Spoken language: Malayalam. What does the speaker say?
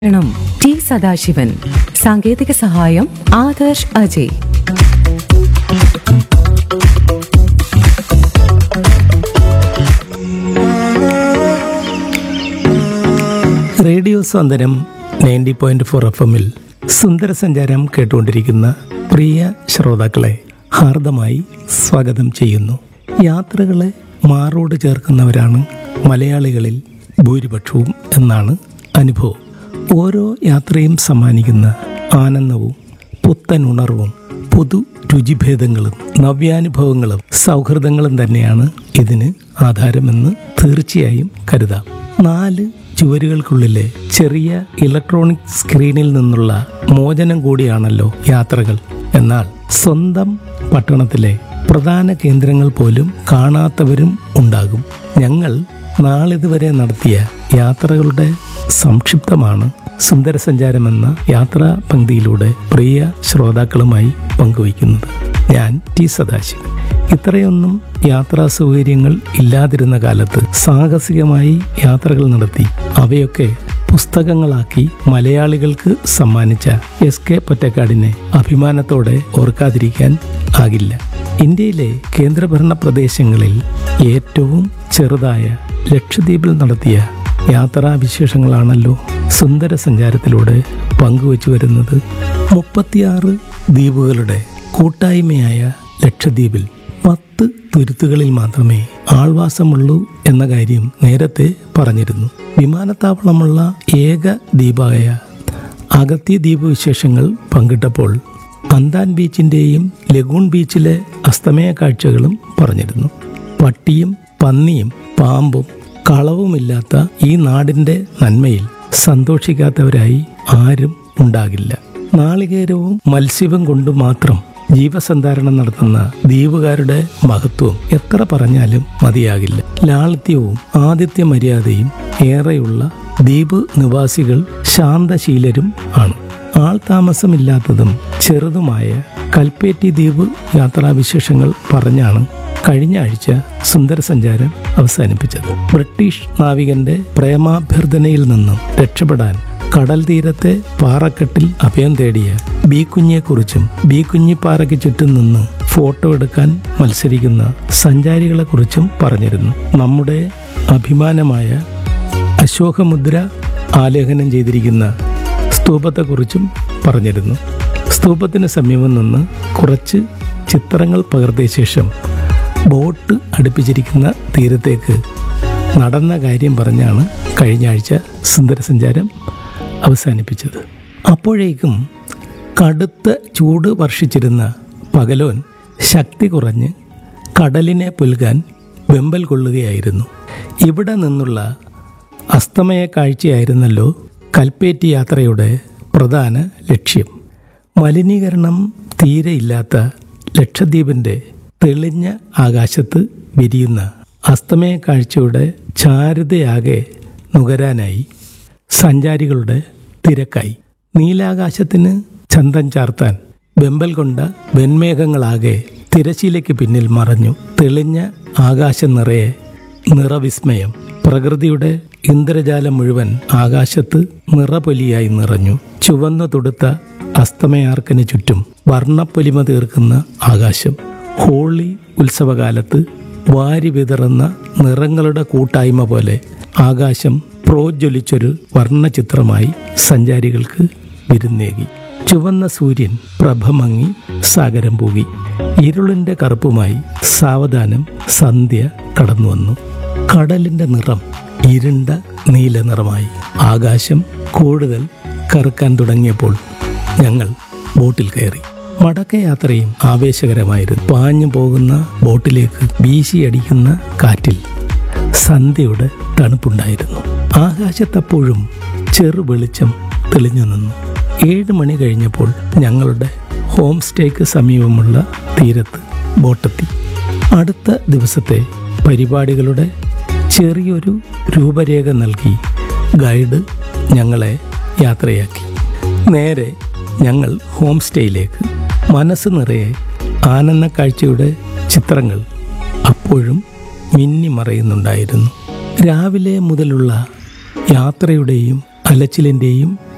ണം ടി സദാശിവൻ സാങ്കേതിക സഹായം Adarsh Ajay radio Santhwanam ninety point four F എമ്മിൽ സുന്ദര സഞ്ചാരം കേട്ടുകൊണ്ടിരിക്കുന്ന പ്രിയ ശ്രോതാക്കളെ ഹാർദമായി സ്വാഗതം ചെയ്യുന്നു യാത്രകളെ മാറോട് ചേർക്കുന്നവരാണ് മലയാളികളിൽ ഭൂരിപക്ഷവും എന്നാണ് അനുഭവം ഓരോ യാത്രയും സമ്മാനിക്കുന്ന ആനന്ദവും പുത്തൻ ഉണർവും പുതു രുചിഭേദങ്ങളും നവ്യാനുഭവങ്ങളും സൗഹൃദങ്ങളും തന്നെയാണ് ഇതിന് ആധാരമെന്ന് തീർച്ചയായും കരുതാം നാല് ചുവരുകൾക്കുള്ളിലെ ചെറിയ ഇലക്ട്രോണിക് സ്ക്രീനിൽ നിന്നുള്ള മോചനം കൂടിയാണല്ലോ യാത്രകൾ എന്നാൽ സ്വന്തം പട്ടണത്തിലെ പ്രധാന കേന്ദ്രങ്ങൾ പോലും കാണാത്തവരും ഉണ്ടാകും ഞങ്ങൾ നാളിതുവരെ നടത്തിയ യാത്രകളുടെ സംക്ഷിപ്തമാണ് സുന്ദര സഞ്ചാരം എന്ന യാത്രാ പങ്ക്തിയിലൂടെ പ്രിയ ശ്രോതാക്കളുമായി പങ്കുവയ്ക്കുന്നത് ഞാൻ ടി സദാശിവൻ ഇത്രയൊന്നും യാത്രാ സൗകര്യങ്ങൾ ഇല്ലാതിരുന്ന കാലത്ത് സാഹസികമായി യാത്രകൾ നടത്തി അവയൊക്കെ പുസ്തകങ്ങളാക്കി മലയാളികൾക്ക് സമ്മാനിച്ച എസ് കെ പൊറ്റക്കാടിനെ അഭിമാനത്തോടെ ഓർക്കാതിരിക്കാൻ ആകില്ല ഇന്ത്യയിലെ കേന്ദ്രഭരണ പ്രദേശങ്ങളിൽ ഏറ്റവും ചെറുതായ ലക്ഷദ്വീപിൽ നടത്തിയ യാത്രാവിശേഷങ്ങളാണല്ലോ സുന്ദര സഞ്ചാരത്തിലൂടെ പങ്കുവച്ചു വരുന്നത് മുപ്പത്തിയാറ് ദ്വീപുകളുടെ കൂട്ടായ്മയായ ലക്ഷദ്വീപിൽ പത്ത് തുരുത്തുകളിൽ മാത്രമേ ആൾവാസമുള്ളൂ എന്ന കാര്യം നേരത്തെ പറഞ്ഞിരുന്നു വിമാനത്താവളമുള്ള ഏക ദ്വീപായ അഗത്തി ദ്വീപ് വിശേഷങ്ങൾ പങ്കിട്ടപ്പോൾ അന്താൻ ബീച്ചിന്റെയും ലഗൂൺ ബീച്ചിലെ അസ്തമയ കാഴ്ചകളും പറഞ്ഞിരുന്നു പട്ടിയും പന്നിയും പാമ്പും കളവുമില്ലാത്ത ഈ നാടിന്റെ നന്മയിൽ സന്തോഷിക്കാത്തവരായി ആരും ഉണ്ടാകില്ല നാളികേരവും മത്സ്യവും കൊണ്ട് മാത്രം ജീവസന്ധാരണം നടത്തുന്ന ദ്വീപുകാരുടെ മഹത്വം എത്ര പറഞ്ഞാലും മതിയാകില്ല ലാളിത്യവും ആതിഥ്യ മര്യാദയും ഏറെയുള്ള ദ്വീപ് നിവാസികൾ ശാന്തശീലരും ആണ് ആൾ താമസമില്ലാത്തതും ചെറുതുമായ കൽപ്പേറ്റി ദ്വീപ് യാത്രാവിശേഷങ്ങൾ പറഞ്ഞാണ് കഴിഞ്ഞ ആഴ്ച സുന്ദര സഞ്ചാരം അവസാനിപ്പിച്ചത് ബ്രിട്ടീഷ് നാവികന്റെ പ്രേമാഭ്യർത്ഥനയിൽ നിന്നും രക്ഷപ്പെടാൻ കടൽ തീരത്തെ പാറക്കെട്ടിൽ അഭയം തേടിയ ബി കുഞ്ഞിയെക്കുറിച്ചും ബി കുഞ്ഞിപ്പാറയ്ക്ക് ചുറ്റും നിന്ന് ഫോട്ടോ എടുക്കാൻ മത്സരിക്കുന്ന സഞ്ചാരികളെക്കുറിച്ചും പറഞ്ഞിരുന്നു നമ്മുടെ അഭിമാനമായ അശോകമുദ്ര ആലേഖനം ചെയ്തിരിക്കുന്ന സ്തൂപത്തെക്കുറിച്ചും പറഞ്ഞിരുന്നു സ്തൂപത്തിന് സമീപം നിന്ന് കുറച്ച് ചിത്രങ്ങൾ പകർത്തിയ ശേഷം ബോട്ട് അടുപ്പിച്ചിരിക്കുന്ന തീരത്തേക്ക് നടന്ന കാര്യം പറഞ്ഞാണ് കഴിഞ്ഞ ആഴ്ച സുന്ദരസഞ്ചാരം അവസാനിപ്പിച്ചത് അപ്പോഴേക്കും കടുത്ത ചൂട് വർഷിച്ചിരുന്ന പകലോൻ ശക്തി കുറഞ്ഞ് കടലിനെ പുൽകാൻ വെമ്പൽ കൊള്ളുകയായിരുന്നു ഇവിടെ നിന്നുള്ള അസ്തമയ കാഴ്ചയായിരുന്നല്ലോ കൽപ്പേറ്റി യാത്രയുടെ പ്രധാന ലക്ഷ്യം മലിനീകരണം തീരെ ഇല്ലാത്ത ലക്ഷദ്വീപിൻ്റെ തെളിഞ്ഞ ആകാശത്ത് വിരിയുന്ന അസ്തമയ കാഴ്ചയുടെ ചാരുതയാകെ നുകരാനായി സഞ്ചാരികളുടെ തിരക്കായി നീലാകാശത്തിന് ചന്തം ചാർത്താൻ വെമ്പൽ കൊണ്ട വെൺമേഘങ്ങളാകെ തിരശീലയ്ക്ക് പിന്നിൽ മറഞ്ഞു തെളിഞ്ഞ ആകാശം നിറയെ നിറവിസ്മയം പ്രകൃതിയുടെ ഇന്ദ്രജാലം മുഴുവൻ ആകാശത്ത് നിറപൊലിയായി നിറഞ്ഞു ചുവന്നു തൊടുത്ത അസ്തമയാർക്കിന് ചുറ്റും വർണ്ണപ്പൊലിമ തീർക്കുന്ന ആകാശം ഹോളി ഉത്സവകാലത്ത് വാരി വിതറുന്ന നിറങ്ങളുടെ കൂട്ടായ്മ പോലെ ആകാശം പ്രോജ്വലിച്ചൊരു വർണ്ണചിത്രമായി സഞ്ചാരികൾക്ക് വിരുന്നേകി ചുവന്ന സൂര്യൻ പ്രഭമങ്ങി സാഗരം പൂകി ഇരുളിന്റെ കറുപ്പുമായി സാവധാനം സന്ധ്യ കടന്നു വന്നു കടലിന്റെ നിറം ഇരുണ്ട നീല നിറമായി ആകാശം കൂടുതൽ കറുക്കാൻ തുടങ്ങിയപ്പോൾ ഞങ്ങൾ ബോട്ടിൽ കയറി മടക്കയാത്രയും ആവേശകരമായിരുന്നു പാഞ്ഞു പോകുന്ന ബോട്ടിലേക്ക് വീശിയടിക്കുന്ന കാറ്റിൽ സന്ധ്യയുടെ തണുപ്പുണ്ടായിരുന്നു ആകാശത്തപ്പോഴും ചെറു വെളിച്ചം തെളിഞ്ഞു നിന്നു ഏഴ് മണി കഴിഞ്ഞപ്പോൾ ഞങ്ങളുടെ ഹോം സ്റ്റേക്ക് സമീപമുള്ള തീരത്ത് ബോട്ടെത്തി അടുത്ത ദിവസത്തെ പരിപാടികളുടെ ചെറിയൊരു രൂപരേഖ നൽകി ഗൈഡ് ഞങ്ങളെ യാത്രയാക്കി നേരെ ഞങ്ങൾ ഹോം സ്റ്റേയിലേക്ക് മനസ്സ് നിറയെ ആനന്ദ കാഴ്ചയുടെ ചിത്രങ്ങൾ അപ്പോഴും മിന്നിമറയുന്നുണ്ടായിരുന്നു രാവിലെ മുതലുള്ള യാത്രയുടെയും അലച്ചിലിൻ്റെയും